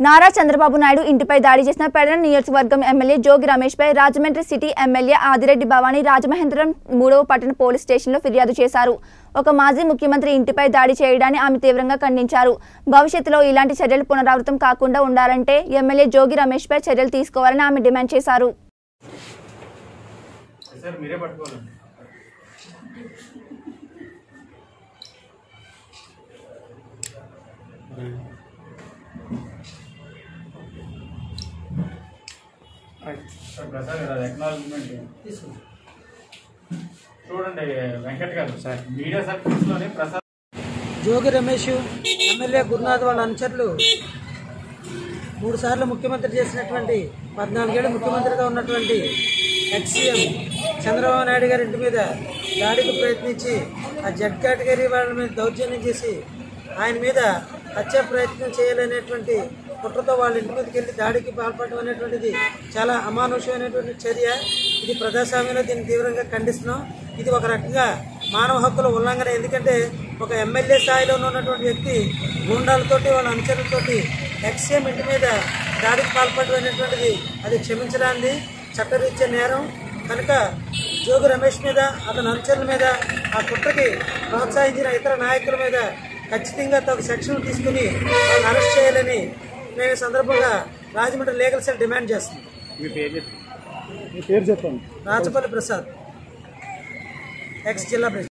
నారా చంద్రబాబు నాయుడు ఇంటిపై దాడి చేసిన పెడన నియోజకవర్గం ఎమ్మెల్యే జోగి రమేష్ పై రాజమండ్రి సిటీ ఎమ్మెల్యే ఆదిరెడ్డి భవానీ రాజమహేంద్రం మూడవ పట్టణ పోలీస్ స్టేషన్లో ఫిర్యాదు చేశారు ఒక మాజీ ముఖ్యమంత్రి ఇంటిపై దాడి చేయడాన్ని ఆమె తీవ్రంగా ఖండించారు భవిష్యత్తులో ఇలాంటి చర్యలు పునరావృతం కాకుండా ఉండాలంటే ఎమ్మెల్యే జోగి రమేష్ పై చర్యలు తీసుకోవాలని ఆమె డిమాండ్ చేశారు సార్ మీరే పట్టుకోవాలండి సార్ ప్రసాద్ గారు అది అక్నాలజ్మెంట్ చూడండి వెంకట్ గారు సార్ మీడియా సర్కిల్స్లోనే ప్రసాద్ జోగి రమేష్ ఎమ్మెల్యే గురునాథ్ వాళ్ళ అనుచరులు మూడు సార్లు ముఖ్యమంత్రి చేసినటువంటి పద్నాలుగేళ్ళు ముఖ్యమంత్రిగా ఉన్నటువంటి ఎక్స్సీఎం చంద్రబాబు నాయుడు గారి ఇంటి మీద దాడికి ప్రయత్నించి ఆ జడ్ కేటగిరీ వాళ్ళ మీద దౌర్జన్యం చేసి ఆయన మీద హత్య ప్రయత్నం చేయాలనేటువంటి కుట్రతో వాళ్ళ ఇంటి మీదకి వెళ్ళి దాడికి పాల్పడడం అనేటువంటిది చాలా అమానుషమైనటువంటి చర్య ఇది ప్రజాస్వామ్యంలో దీన్ని తీవ్రంగా ఖండిస్తున్నాం ఇది ఒక రకంగా మానవ హక్కుల ఉల్లంఘన ఎందుకంటే ఒక ఎమ్మెల్యే స్థాయిలో ఉన్నటువంటి వ్యక్తి గుండాలతోటి వాళ్ళ అనుచరులతోటి ఎక్స్ఎం ఇంటి మీద దాడికి పాల్పడడం అనేటువంటిది అది క్షమించడానికి చట్టరీత్యా నేరం కనుక జోగి రమేష్ మీద అతని అనుచరుల మీద ఆ కుట్రకి ప్రోత్సహించిన ఇతర నాయకుల మీద ఖచ్చితంగా తగు సెక్షన్ తీసుకుని వాళ్ళని అరెస్ట్ చేయాలని మేము ఈ సందర్భంగా రాజమండ్రి లీగల్ సెల్ డిమాండ్ చేస్తున్నాం మీ పేరు చెప్పి రాచపల్లి ప్రసాద్ ఎక్స్ జిల్లా ప్రెసిడెంట్